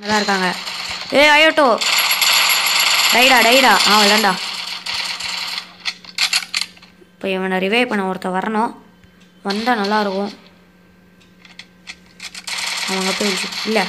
தான் இருக்காங்க ஏய் அயோட்டோ டைடா டைடா ஆ விளாண்டா இப்போ இவனை ரிவைவ் பண்ண ஒருத்தன் வரணும் வந்தால் நல்லாயிருக்கும் அவங்க போய் இல்லை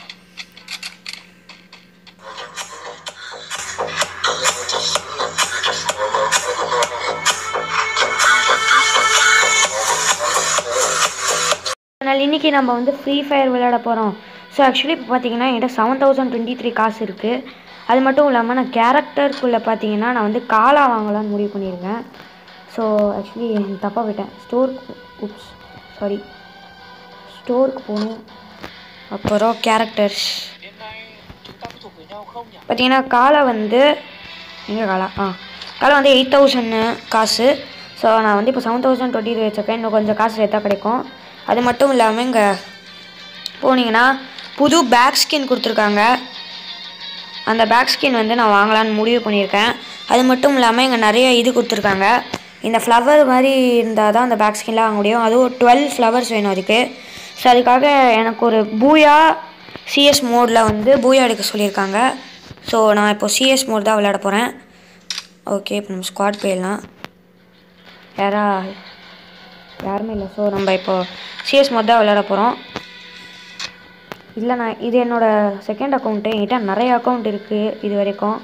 அதனால் இன்றைக்கி நம்ம வந்து ஃப்ரீ ஃபயர் விளையாட போகிறோம் ஸோ ஆக்சுவலி இப்போ பார்த்தீங்கன்னா என்கிட்ட செவன் தௌசண்ட் டுவெண்ட்டி த்ரீ காசு இருக்குது அது மட்டும் இல்லாமல் நான் கேரக்டருக்குள்ளே பார்த்தீங்கன்னா நான் வந்து காலா வாங்கலாம்னு முடிவு பண்ணியிருக்கேன் ஸோ ஆக்சுவலி தப்பாக போயிட்டேன் ஸ்டோருக்கு உப்ஸ் சாரி ஸ்டோருக்கு போகணும் அப்புறம் கேரக்டர்ஸ் பார்த்தீங்கன்னா காலா வந்து எங்கே காலா ஆ காலா வந்து எயிட் தௌசண்ட் காசு ஸோ நான் வந்து இப்போ செவன் தௌசண்ட் டுவெண்ட்டி வச்சுருக்கேன் இன்னும் கொஞ்சம் காசு சேர்த்தா கிடைக்கும் அது மட்டும் இல்லாமல் இங்கே போனீங்கன்னா புது பேக் ஸ்கின் கொடுத்துருக்காங்க அந்த பேக் ஸ்கின் வந்து நான் வாங்கலான்னு முடிவு பண்ணியிருக்கேன் அது மட்டும் இல்லாமல் இங்கே நிறைய இது கொடுத்துருக்காங்க இந்த ஃப்ளவர் மாதிரி இருந்தால் தான் அந்த பேக் ஸ்கின்லாம் வாங்க முடியும் அதுவும் டுவெல் ஃப்ளவர்ஸ் வேணும் அதுக்கு ஸோ அதுக்காக எனக்கு ஒரு பூயா சிஎஸ் மோடில் வந்து பூயா எடுக்க சொல்லியிருக்காங்க ஸோ நான் இப்போ சிஎஸ் மோட் தான் விளையாட போகிறேன் ஓகே இப்போ நம்ம ஸ்குவாட் போயிடலாம் யாரா யாருமே இல்லை ஸோ நம்ம இப்போ சிஎஸ் மோட் தான் விளையாட போகிறோம் இல்லை நான் இது என்னோடய செகண்ட் அக்கௌண்ட்டு என்கிட்ட நிறைய அக்கௌண்ட் இருக்குது இது வரைக்கும்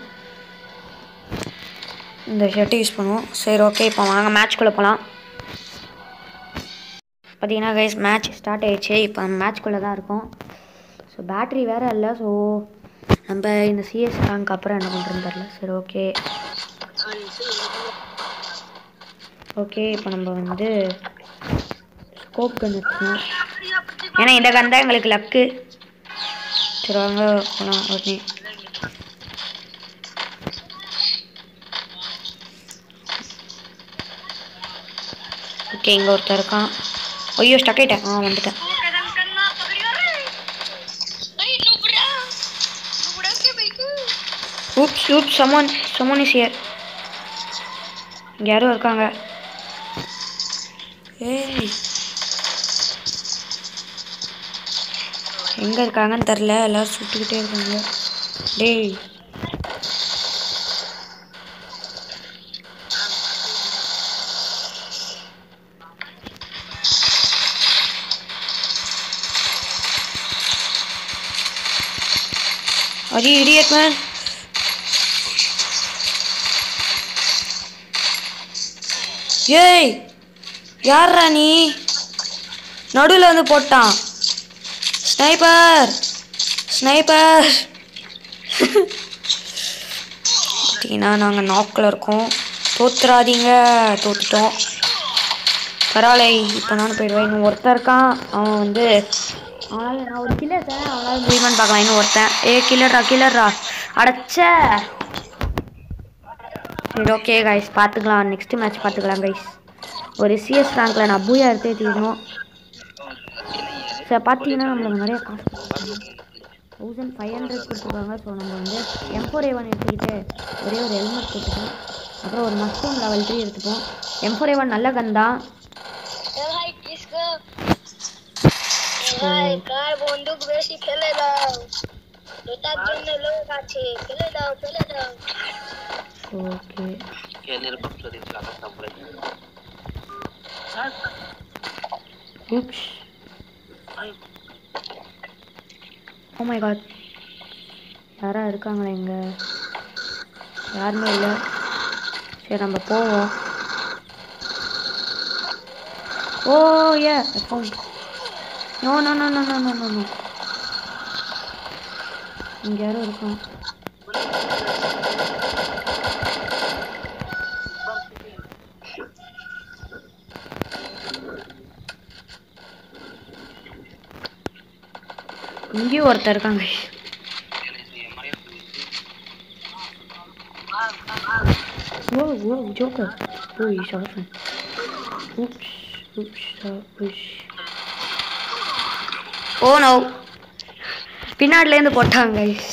இந்த ஷர்ட்டு யூஸ் பண்ணுவோம் சரி ஓகே இப்போ வாங்க மேட்ச்குள்ளே போகலாம் பார்த்தீங்கன்னா கைஸ் மேட்ச் ஸ்டார்ட் ஆயிடுச்சு இப்போ மேட்ச்குள்ளே தான் இருக்கோம் ஸோ பேட்ரி வேறு இல்லை ஸோ நம்ம இந்த சிஎஸ் ரேங்க் அப்புறம் என்ன பண்ணுறதுன்னு தெரில சரி ஓகே ஓகே இப்போ நம்ம வந்து ஸ்கோப் கன் எடுக்கணும் ஏன்னா இந்த கன் தான் எங்களுக்கு லக்கு சரி வாங்க போகலாம் உடனே ஓகே இங்கே ஒருத்தர் இருக்கான் ஐயோ ஸ்டக் ஆகிட்டேன் ஆ வந்துட்டேன் oops oops Simon Simon is here இங்கே யாரும் இருக்காங்க ஏய் எங்கே இருக்காங்கன்னு தெரில எல்லாரும் சுட்டுக்கிட்டே இருக்காங்க டேய் Are you idiot, man? ஏய் யார்ரா நீ நடுவில் வந்து போட்டான் ஸ்னைப்பர் ஸ்னைப்பர் பார்த்தீங்கன்னா நாங்கள் நாக்கில் இருக்கோம் தோத்துறாதீங்க தோத்துட்டோம் பரவாயில்ல இப்போ நானும் போயிடுவேன் இன்னும் ஒருத்தன் இருக்கான் அவன் வந்து அவனால் நான் ஒரு கில்லர் தரேன் அவனால் முடியுமான்னு பார்க்கலாம் இன்னும் ஒருத்தன் ஏ கில்லர்ரா கில்லர்ரா அடைச்ச சரி ஓகே கைஸ் பார்த்துக்கலாம் நெக்ஸ்ட் மேட்ச் பார்த்துக்கலாம் கைஸ் ஒரு சிஎஸ் ரேங்க்கில் நான் பூயா எடுத்தே தீரணும் சார் பார்த்தீங்கன்னா நம்மளுக்கு நிறைய காசு தௌசண்ட் ஃபைவ் ஹண்ட்ரட் கொடுத்துருக்காங்க ஸோ நம்ம வந்து எம் ஃபோர் ஏ ஒன் எடுத்துக்கிட்டு ஒரே ஒரு ஹெல்மெட் போட்டுப்போம் அப்புறம் ஒரு மஸ்ரூம் லெவல் த்ரீ எடுத்துப்போம் எம் ஃபோர் ஏ ஒன் நல்ல கன் தான் ভাই কিসকো ভাই কার বন্দুক বেশি ফেলে দাও এটার জন্য লোক আছে ফেলে দাও ফেলে দাও okay oops oh my god யாரா இருக்காங்களா இங்க யாருமே இல்லை சரி நம்ம போவோம் oh a account no no no no no no no no இங்கே யாரும் இருக்கான் இங்கேயும் ஒருத்தர் இருக்காங்க Whoa, whoa, Joker. Oh, he's orphan. Oops, oops, uh, oops. Oh no. பின்னாடிலேருந்து போட்டாங்க guys.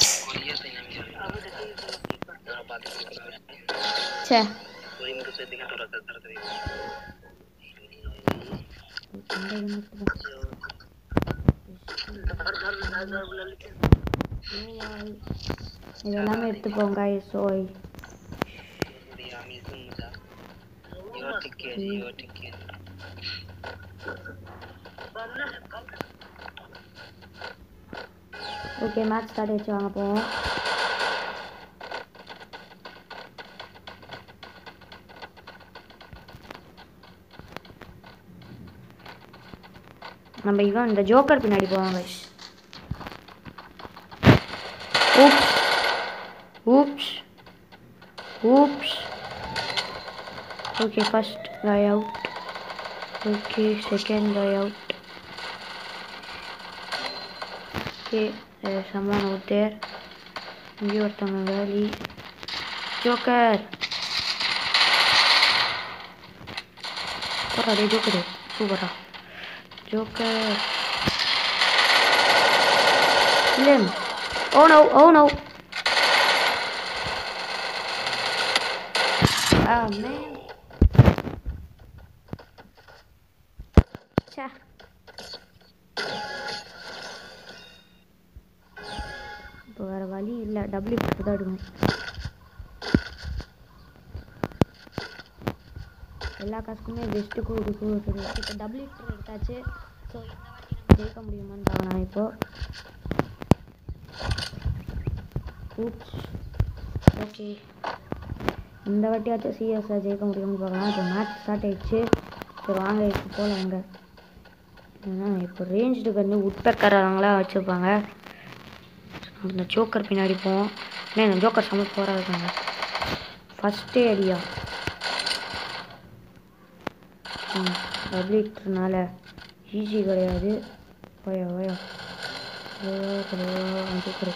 ச்சே இந்த helmet தான். இது எல்லாமே எடுத்துக்கோங்க ஸோ ஓகே மேட்ச் ஸ்டார்ட் ஆயிடுச்சு வாங்க போவோம் நம்ம இவன் இந்த ஜோக்கர் பின்னாடி போவோம் guys oops oops oops okay first guy out okay second guy out okay someone out there இங்கே ஒருத்தவங்க வேலி ஜோக்கர் போடா டே ஜோக்கரு சூப்பரா joker Lim. Oh no, oh no. Oh man. Cha. இப்போ வேறு வழி இல்லை டபுள்யூ போட்டு தான் எடுக்கணும் எல்லா காசுக்குமே பெஸ்ட்டு கூடு கூடு இப்போ டபுள்யூ எடுத்தாச்சு ஸோ இந்த வாட்டி நம்ம ஜெயிக்க முடியுமான்னு பார்க்கலாம் இப்போ ஊப்ஸ் ஓகே இந்த வாட்டியாச்சும் சிஎஸ்ல ஜெயிக்க முடியும்னு பார்க்கலாம் இப்போ மேட்ச் ஸ்டார்ட் ஆயிடுச்சு சரி வாங்க இப்போ போகலாம் அங்கே ஏன்னா இப்போ ரேஞ்சு வந்து உட்பெக்கறவங்களாம் வச்சுருப்பாங்க அந்த ஜோக்கர் பின்னாடி போவோம் ஏன்னா இந்த ஜோக்கர் செம்ம போராக இருக்காங்க ஃபஸ்ட்டே அடியா ம் டபுள்யூனால ஈஸி கிடையாது ஓயா ஓயா ஓயா joker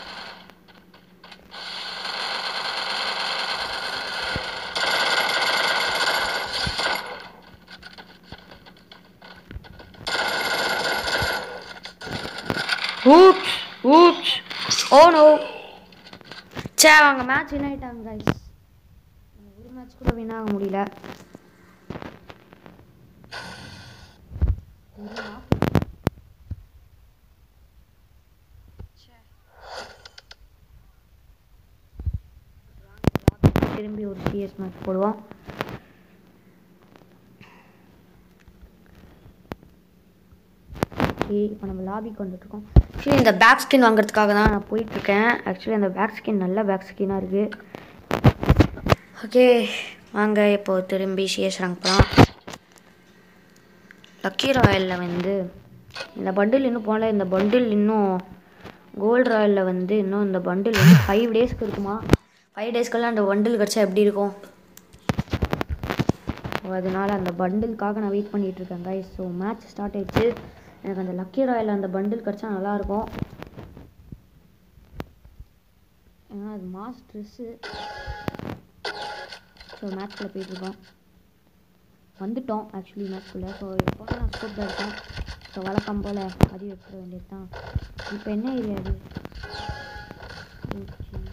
oops oops oh no சே அவங்க மேட்ச் வின் ஆயிட்டாங்க கைஸ் ஒரு மேட்ச் கூட வின் ஆக முடியல ஒரு knock. ச்சே. திரும்பி ஒரு சிஎஸ் மேட்ச் போடுவோம் ஓகே இப்போ நம்ம லாபிக்கு வந்துட்டுருக்கோம் ஆக்சுவலி இந்த பேக் ஸ்கின் வாங்குறதுக்காக தான் நான் போயிட்டுருக்கேன் ஆக்சுவலி அந்த பேக் ஸ்கின் நல்ல பேக் ஸ்கின்னாக இருக்குது ஓகே வாங்க இப்போ திரும்பி சிஎஸ் ரேங்க் போகலாம் லக்கி ராயலில் வந்து இந்த பண்டில் இன்னும் போகல இந்த பண்டில் இன்னும் கோல்டு ராயலில் வந்து இன்னும் இந்த பண்டில் வந்து ஃபைவ் டேஸ்க்கு இருக்குமா ஃபைவ் டேஸ்க்கெல்லாம் அந்த பண்டில் கிடச்சா எப்படி இருக்கும் ஸோ அதனால அந்த பண்டிலுக்காக நான் வெயிட் பண்ணிட்டு இருக்கேன் guys ஸோ மேட்ச் ஸ்டார்ட் ஆயிடுச்சு எனக்கு அந்த லக்கி ராயல் அந்த பண்டில் கிடச்சா நல்லாயிருக்கும் ஏன்னா அது மாஸ் ட்ரெஸ்ஸு ஸோ மேட்ச்சில் போயிட்டுருக்கோம் வந்துட்டோம் ஆக்சுவலி மேட்ச்குள்ளே ஸோ எப்போ நான் ஸ்கோப் தான் இருக்கேன் ஸோ வழக்கம் போல் அது எடுத்துட வேண்டியது தான் இப்போ என்ன ஏரியா அது ஓகே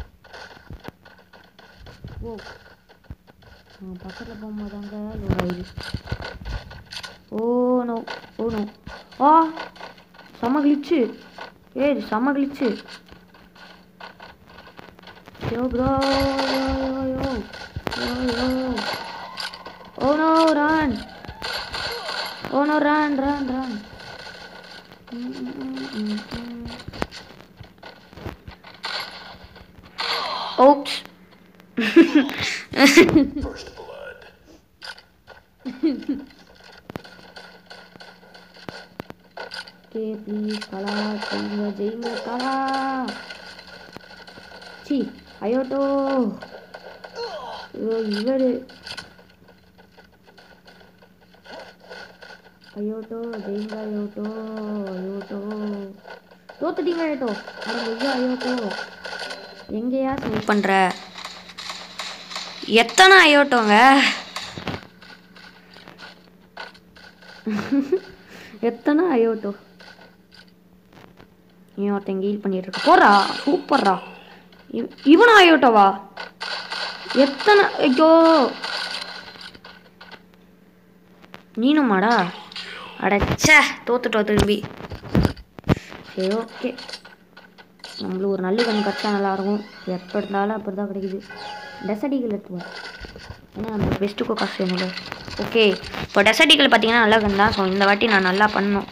ஓ பக்கத்தில் போகும்போது அங்கே லோட் ஆயிடுது ஓ நோ ஓ நோ ஆ செம்ம கிளிச்சு ஏய் இது செம்ம கிளிச்சு yo bro yo yo yo yo oh no run oh no run run run Oops. First blood. Okay please Kala ஜெயிங்க ஜெயிங்க கலா சி அயோட்டோ ஐயோ இவர் அயோட்டோ ஜெயிங்க அயோட்டோ அயோட்டோ தோத்துட்டீங்க அயோட்டோ அட ஐயோ அயோட்டோ எங்கேயா ஸ்னேக் பண்ணுற எத்தனை அயோட்டோங்க எத்தனை அயோட்டோ நீ ஒருத்தன் கீல் பண்ணிட்டு இருக்க போறா சூப்பர்ரா இவ- இவனா அயோட்டோவா எத்தனை ஐயோ நீனுமாடா அடச்சே தோத்துட்டோம் திரும்பி சரி ஓகே நம்மளுக்கு ஒரு நல்ல கன் கிடச்சா நல்லாயிருக்கும் எப்போ இருந்தாலும் அப்படி தான் கிடைக்குது டெசடிகள் எடுத்துவோம் ஏன்னா நம்ம பெஸ்ட்டுக்கு காசு வேணும்ல ஓகே இப்போ டெசடிகள் பார்த்தீங்கன்னா நல்ல கன் தான் ஸோ இந்த வாட்டி நான் நல்லா பண்ணணும்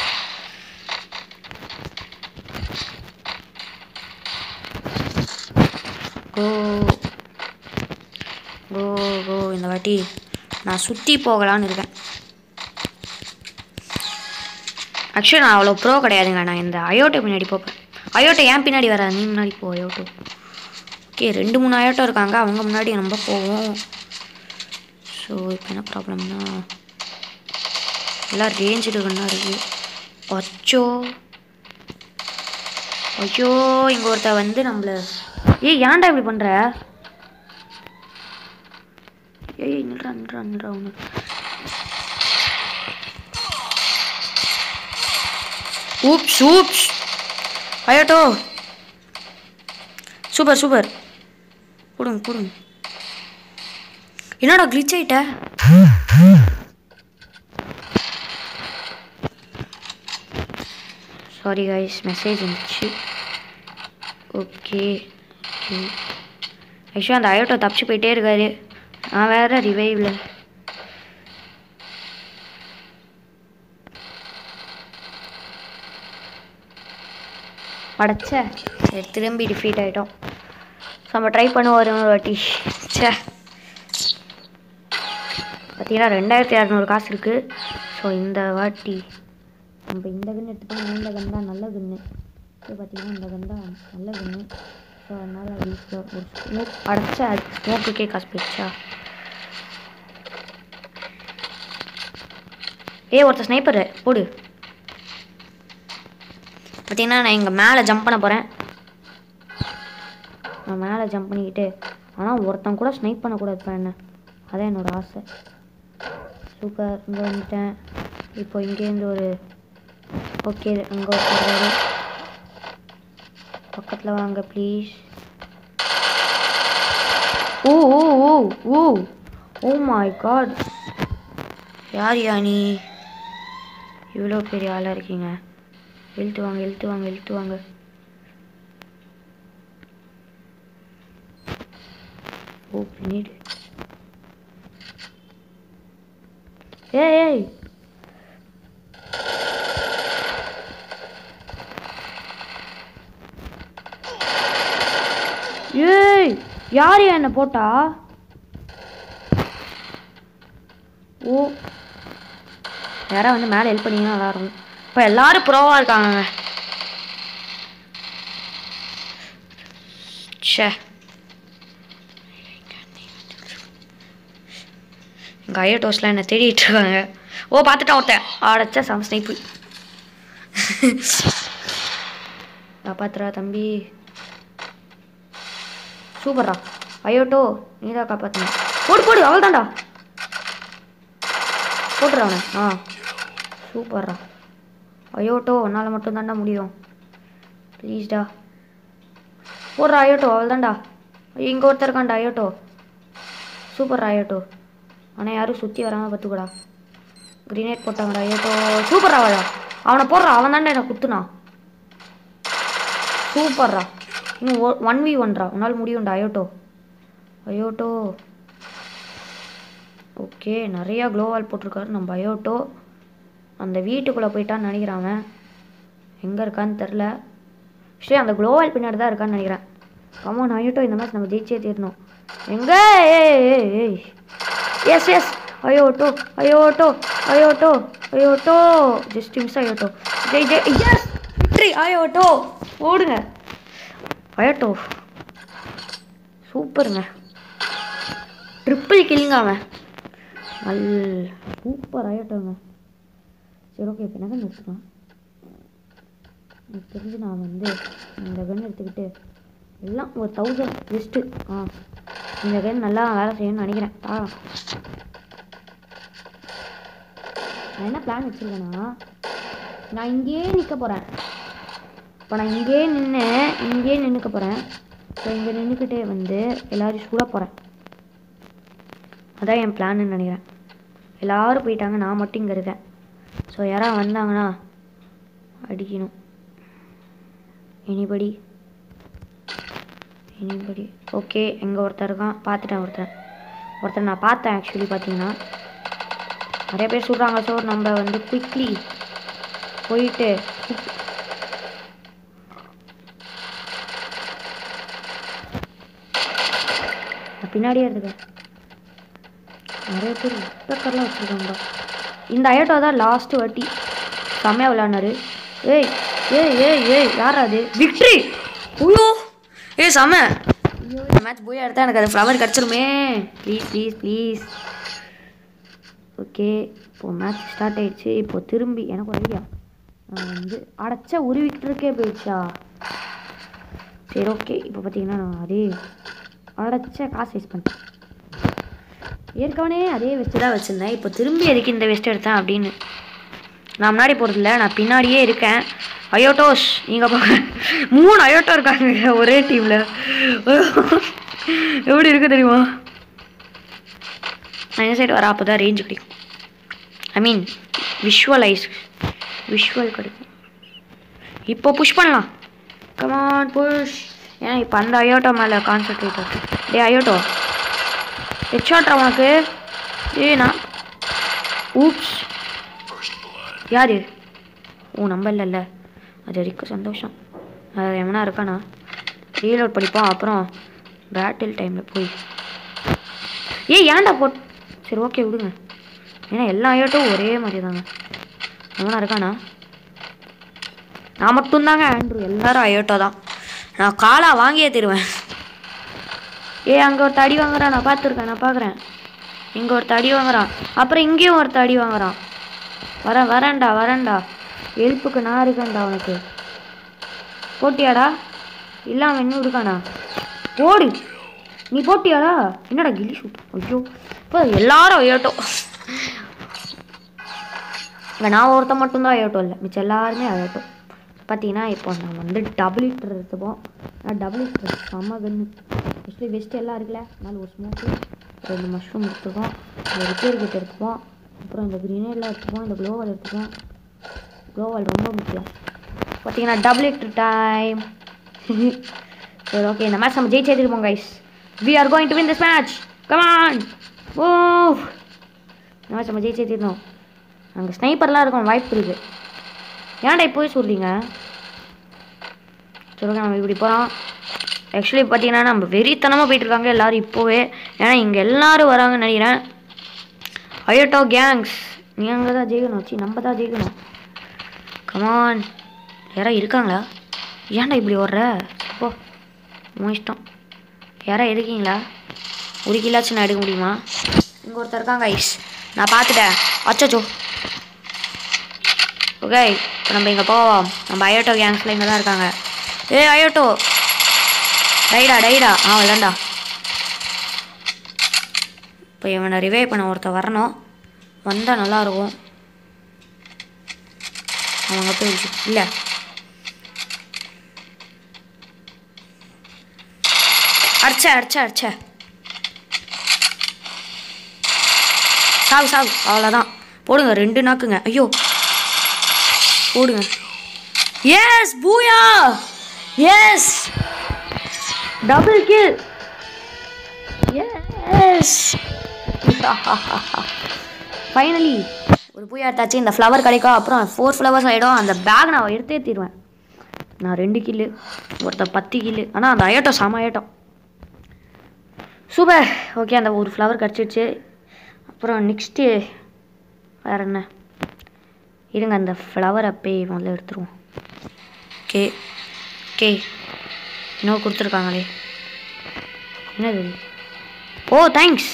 கோ கோ கோ இந்த வாட்டி நான் சுற்றி போகலான்னு இருக்கேன் ஆக்சுவலி நான் அவ்வளோ ப்ரோ கிடையாதுங்க நான் இந்த அயோட்டை பின்னாடி போப்பேன் அயோட்டை ஏன் பின்னாடி வர நீ முன்னாடி போ அயோட்டோ ஓகே ரெண்டு மூணு அயோட்டோ இருக்காங்க அவங்க முன்னாடி நம்ம போவோம் ஸோ இப்போ என்ன ப்ராப்ளம்னா எல்லாம் ரேஞ்ச் இருக்குன்னா இருக்குது அச்சோ ஐயோ இங்கே ஒருத்த வந்து நம்மள ஏய் ஏன்டா இப்படி பண்ணுற ஏய் நில்றா நில்றா நில்றா ஒன்று ஊப்ஸ் ஊப்ஸ் அயோட்டோ சூப்பர் சூப்பர் கொடுங்க கொடுங்க என்னடா glitch ஆயிட்ட சாரி கைஸ் மெசேஜ் வந்துச்சு ஓகே ஆக்சுவலாக அந்த அயோட்டோ தப்பிச்சு போயிட்டே இருக்காரு நான் வேற ரிவைவில் அடைச்ச சரி திரும்பி டிஃபீட் ஆகிட்டோம் ஸோ நம்ம ட்ரை பண்ணுவோம் ஒரு வாட்டி ச்சே பார்த்தீங்கன்னா ரெண்டாயிரத்தி இரநூறு காசு இருக்குது ஸோ இந்த வாட்டி நம்ம இந்த கன்று எடுத்துட்டோம் இந்த கன் தான் நல்ல கன்று ஸோ பார்த்தீங்கன்னா இந்த கன் தான் நல்ல கன்று ஸோ அதனால் வீட்டில் ஒரு ஸ்மோக் அடைச்ச ஸ்மோக்குக்கே காசு போயிடுச்சா ஏ ஒருத்தர் ஸ்னைப்பரு போடு பார்த்தீங்கன்னா நான் இங்கே மேலே ஜம்ப் பண்ண போகிறேன் நான் மேலே ஜம்ப் பண்ணிக்கிட்டு ஆனால் ஒருத்தன் கூட ஸ்னைப் பண்ணக்கூடாது இப்போ என்ன அதான் என்னோட ஆசை சூப்பர் இங்கே வந்துட்டேன் இப்போ இங்கேருந்து ஒரு ஓகே அங்கே ஒரு பக்கத்தில் வாங்க please oh oh oh oh oh my god யார் யா நீ இவ்வளோ பெரிய ஆளாக இருக்கீங்க இழுத்து வாங்க இழுத்து வாங்க இழுத்து வாங்க ஓ பின்னாடி ஏய் ஏய் ஏய் யார் என்ன போட்டா ஓ யாரா வந்து மேலே ஹெல்ப் பண்ணீங்கன்னா நல்லா இருக்கும் இப்போ எல்லாரும் ப்ரோவாக இருக்காங்க ச்சே எங்கள் ஐயோ டோஸ்ட்லாம் என்ன தேடிட்டு இருக்காங்க ஓ பார்த்துட்டான் ஒருத்தன் ஆடச்சா சம் ஸ்னைப்பு காப்பாத்துறா தம்பி சூப்பர்ரா ஐயோட்டோ நீ தான் காப்பாற்றின போடு போடு அவள் தான்டா போட்டுறா அவனை ஆ சூப்பர்ரா ஐயோட்டோ உன்னால் மட்டும் தான்டா முடியும் ப்ளீஸ்டா போடுறா ஐயோட்டோ அவள் தான்டா இங்கே ஒருத்தர் இருக்கான்டா ஐயோட்டோ சூப்பர்ரா ஐயோட்டோ ஆனால் யாரும் சுற்றி வராமல் பார்த்துக்கூடா கிரீனேட் போட்டாங்கடா ஐயோட்டோ சூப்பர்ரா அவளா அவனை போடுறா அவன் தான்டா என்னை குத்துனா சூப்பர்ரா இன்னும் ஒன் வி ஒன்ரா உன்னால் முடியும்டா அயோட்டோ அயோட்டோ ஓகே நிறையா க்ளோவால் போட்டிருக்காரு நம்ம அயோட்டோ அந்த வீட்டுக்குள்ளே போயிட்டான்னு நினைக்கிறான் அவன் எங்கே இருக்கான்னு தெரில சரி அந்த க்ளோவால் பின்னாடி தான் இருக்கான்னு நினைக்கிறேன் கமான் அயோட்டோ இந்த மாதிரி நம்ம ஜெயிச்சே தீரணும் எங்கே ஏய் ஏய் ஏய் எஸ் எஸ் அயோட்டோ அயோட்டோ அயோட்டோ அயோட்டோ ஜஸ்ட் மிஸ் அயோட்டோ ஜெய் ஜெய் எஸ் விக்ட்ரி அயோட்டோ ஓடுங்க அயோட்டோ சூப்பருங்க ட்ரிப்பிள் கில்லிங்க அவன் நல் சூப்பர் அயோட்டோங்க சரி ஓகே இப்போ என்ன கன் எடுத்துக்கலாம் எனக்கு தெரிஞ்சு நான் வந்து இந்த கன் எடுத்துக்கிட்டு எல்லாம் ஒரு தௌசண்ட் பெஸ்ட்டு ஆ இந்த கன் நல்லா வேலை செய்யணும்னு நினைக்கிறேன் பார்க்கலாம் நான் என்ன பிளான் வச்சுருக்கேன்னா நான் இங்கேயே நிற்க போகிறேன் இப்போ நான் இங்கேயே நின்று இங்கேயே நின்றுக்க போகிறேன் ஸோ இங்கே நின்றுக்கிட்டே வந்து எல்லாரையும் சுட போகிறேன் அதான் என் பிளான்னு நினைக்கிறேன் எல்லாரும் போயிட்டாங்க நான் மட்டும் இங்கே இருக்கேன் ஸோ யாராவது வந்தாங்கன்னா அடிக்கணும் எனிபடி எனிபடி ஓகே இங்கே ஒருத்தர் இருக்கான் பார்த்துட்டேன் ஒருத்தன் ஒருத்தர் நான் பார்த்தேன் ஆக்சுவலி பார்த்தீங்கன்னா நிறைய பேர் சொல்கிறாங்க ஸோ நம்ம வந்து குயிக்லி போயிட்டு நான் பின்னாடியே இருந்துக்கேன் நிறைய பேர் இப்பக்கர்லாம் வச்சுருக்காங்க இந்த அயோட்டோ தான் லாஸ்ட்டு வாட்டி செம்மையாக விளையாடினாரு ஏய் ஏய் ஏய் ஏய் யார் அது விக்ட்ரி ஐயோ ஏய் செம்ம ஐயோ இந்த மேட்ச் போய் எடுத்தா எனக்கு அது ஃப்ளவர் கிடச்சிருமே ப்ளீஸ் ப்ளீஸ் ப்ளீஸ் ஓகே இப்போ மேட்ச் ஸ்டார்ட் ஆயிடுச்சு இப்போ திரும்பி எனக்கு ஒரு ஐடியா நான் வந்து அடைச்ச ஒரு விக்டருக்கே போயிடுச்சா சரி ஓகே இப்போ பார்த்தீங்கன்னா நான் அதே அடைச்ச காசு வேஸ்ட் பண்ணிட்டேன் ஏற்கனவே அதே வெஸ்ட்டு தான் வச்சுருந்தேன் இப்போ திரும்பி எதுக்கு இந்த வெஸ்ட் எடுத்தேன் அப்படின்னு நான் முன்னாடி போகிறதில்ல நான் பின்னாடியே இருக்கேன் அயோட்டோஸ் நீங்கள் பார்க்க மூணு அயோட்டோ இருக்காங்க ஒரே டீமில் எப்படி இருக்கு தெரியுமா நான் இந்த சைடு வர அப்போ தான் ரேஞ்ச் கிடைக்கும் ஐ மீன் விஷுவலைஸ் விஷுவல் கிடைக்கும் இப்போ புஷ் பண்ணலாம் கமான் புஷ் ஏன்னா இப்போ அந்த அயோட்டோ மேலே கான்சென்ட்ரேட் டே அயோட்டோ ஹெட்ஷாட்ரா உனக்கு ஏ நான் ஊப்ஸ் யாரு ஓ நம்ம இல்லைல்ல அது வரைக்கும் சந்தோஷம் அது எவனா இருக்கானா ரீலோட் படிப்போம் அப்புறம் பேட்டில் டைமில் போய் ஏய் ஏன்டா போட் சரி ஓகே விடுங்க ஏன்னா எல்லா ஐயோட்டும் ஒரே மாதிரி தாங்க எவனா இருக்கானா நான் மட்டும்தாங்க ஆண்ட்ரூ எல்லாரும் ஐயோட்டோ தான் நான் காலா வாங்கியே தருவேன் ஏ அங்கே ஒரு தடி வாங்குறான் நான் பார்த்துருக்கேன் நான் பார்க்குறேன் இங்கே ஒரு தடி வாங்குறான் அப்புறம் இங்கேயும் ஒரு தடி வாங்குறான் வரேன் வரேன்டா வரேன்டா ஹெல்ப்புக்கு நான் இருக்கேன்டா உனக்கு போட்டியாடா இல்லாமல் இன்னும் இருக்கானா ஓடு நீ போட்டியாடா என்னடா கில்லி ஷூட் ஐயோ இப்போ எல்லாரும் ஐயோட்டோ இங்கே நான் ஒருத்தன் மட்டும்தான் ஐயோட்டோ இல்லை மிச்சம் எல்லாருமே ஐயோட்டோ பார்த்தீங்கன்னா இப்போ நான் வந்து டபுள் லிட்டர் எடுத்துப்போம் நான் டபுள் லிட்டர் செம்ம கன்று ஆக்சுவலி வெஸ்ட் எல்லாம் இருக்குல்ல அதனால ஒரு ஸ்மோக்கு ரெண்டு மஷ்ரூம் எடுத்துப்போம் ஒரு ரிப்பேர் கிட்ட எடுத்துப்போம் அப்புறம் இந்த கிரீனேட்லாம் எடுத்துப்போம் இந்த க்ளோவால் எடுத்துப்போம் க்ளோவால் ரொம்ப முக்கியம் பார்த்தீங்கன்னா டபுள் லிட்டர் டைம் சரி ஓகே இந்த மேட்ச் நம்ம ஜெயிச்சு எடுத்துருப்போம் guys we are going to win this match come on oh இந்த மேட்ச் நம்ம ஜெயிச்சு எடுத்துருந்தோம் அங்கே ஸ்னைப்பர்லாம் இருக்கும் வாய்ப்பு இருக்குது ஏன்டா இப்போவே சொல்றீங்க சரி ஓகே நம்ம இப்படி போகிறோம் ஆக்சுவலி பார்த்தீங்கன்னா நம்ம வெறித்தனமாக போயிட்டு இருக்காங்க எல்லாரும் இப்போவே ஏன்னா இங்கே எல்லாரும் வராங்கன்னு நினைக்கிறேன் அயோட்டோ கேங்ஸ் நீங்கள் தான் ஜெயிக்கணும் சி நம்ம தான் ஜெயிக்கணும் கமான் யாரா இருக்காங்களா ஏன்டா இப்படி ஓடுற போ உன் இஷ்டம் யாரா இருக்கீங்களா ஒரு கிலாச்சும் நான் எடுக்க முடியுமா இங்கே ஒருத்தர் இருக்காங்க ஐஸ் நான் பார்த்துட்டேன் அச்சச்சோ ஓகே இப்போ நம்ம இங்கே போவோம் நம்ம அயோட்டோ கேங்ஸில் இங்கே தான் இருக்காங்க ஏய் அயோட்டோ டைடா டைடா ஆ விளாண்டா இப்போ இவனை ரிவே பண்ண ஒருத்தன் வரணும் வந்தால் நல்லாயிருக்கும் அவங்க போய் இல்லை அடிச்ச அடிச்ச அடிச்ச சாவு சாவு அவ்வளோதான் போடுங்க ரெண்டு நாக்குங்க ஐயோ போடுங்க yes booyah yes double kill yes finally ஒரு பூயா எடுத்தாச்சு இந்த ஃப்ளவர் கிடைக்கும் அப்புறம் ஃபோர் ஃப்ளவர்ஸ் ஆகிடும் அந்த பேக் நான் எடுத்தே தீருவேன் நான் ரெண்டு கில்லு ஒருத்தன் பத்து கில்லு ஆனால் அந்த அயோட்டோ செம அயோட்டம் சூப்பர் ஓகே அந்த ஒரு ஃப்ளவர் கிடச்சிடுச்சு அப்புறம் நெக்ஸ்ட்டு வேறு என்ன இருங்க அந்த ஃப்ளவர் அப்பே முதல்ல எடுத்துருவோம் ஓகே ஓகே இன்னும் கொடுத்துருக்காங்களே என்னது இது? Oh thanks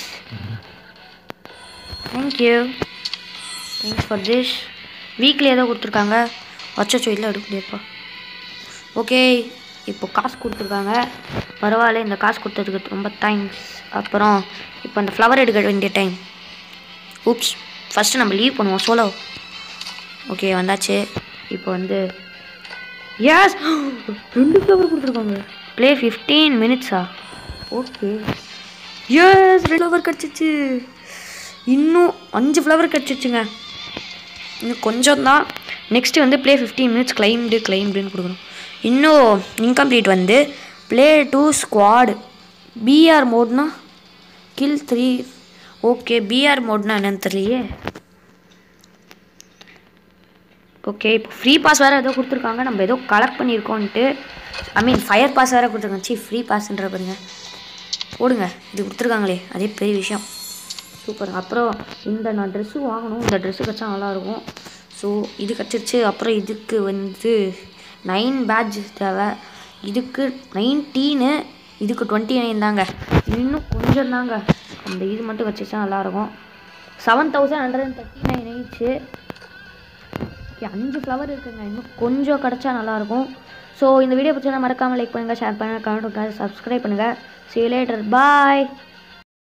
thank you thanks for this weekly ஏதோ கொடுத்துருக்காங்க அச்சச்சோ இல்லை எடுக்க முடியாதுப்பா ஓகே இப்போ காசு கொடுத்துருக்காங்க பரவாயில்ல இந்த காசு கொடுத்ததுக்கு ரொம்ப தேங்க்ஸ் அப்புறம் இப்போ அந்த ஃப்ளவர் எடுக்க வேண்டிய டைம் ஊப்ஸ் ஃபஸ்ட்டு நம்ம லீவ் பண்ணுவோம் சோலோ ஓகே வந்தாச்சு இப்போ வந்து எஸ் ரெண்டு ஃப்ளவர் கொடுத்துருக்காங்க ப்ளே ஃபிஃப்டீன் மினிட்ஸா ஓகே எஸ் ரெண்டு ஃப்ளவர் கிடச்சிச்சு இன்னும் அஞ்சு ஃப்ளவர் கிடச்சிச்சுங்க இன்னும் கொஞ்சம் தான் நெக்ஸ்ட்டு வந்து ப்ளே ஃபிஃப்டீன் மினிட்ஸ் கிளைம்டு கிளைம்டுன்னு கொடுக்கணும் இன்னும் இன்கம்ப்ளீட் வந்து ப்ளே டு ஸ்குவாடு பிஆர் மோட்னா கில் த்ரீ ஓகே பிஆர் மோட்னா என்னன்னு தெரியலையே ஓகே இப்போ ஃப்ரீ பாஸ் வேறு ஏதோ கொடுத்துருக்காங்க நம்ம ஏதோ கலெக்ட் பண்ணியிருக்கோன்ட்டு ஐ மீன் ஃபயர் பாஸ் வேறு கொடுத்துருக்காங்க சி ஃப்ரீ பாஸ்ன்ற பாருங்க போடுங்க இது கொடுத்துருக்காங்களே அதே பெரிய விஷயம் சூப்பர் அப்புறம் இந்த நான் ட்ரெஸ்ஸு வாங்கணும் இந்த ட்ரெஸ்ஸு கிடச்சா நல்லாயிருக்கும் ஸோ இது கிடச்சிருச்சு அப்புறம் இதுக்கு வந்து நைன் பேட்ச் தேவை இதுக்கு நைன்டீனு இதுக்கு டுவெண்ட்டி நைன் தாங்க இன்னும் கொஞ்சம் தாங்க அந்த இது மட்டும் வச்சுச்சா நல்லாயிருக்கும் seven thousand hundred and thirty nine ஆயிடுச்சு ஓகே அஞ்சு ஃப்ளவர் இருக்குங்க இன்னும் கொஞ்சம் கிடச்சா நல்லாயிருக்கும் ஸோ இந்த வீடியோ பிடிச்சா மறக்காமல் லைக் பண்ணுங்கள் ஷேர் பண்ணுங்கள் கமெண்ட் பண்ணுங்கள் சப்ஸ்கிரைப் பண்ணுங்கள் see you later bye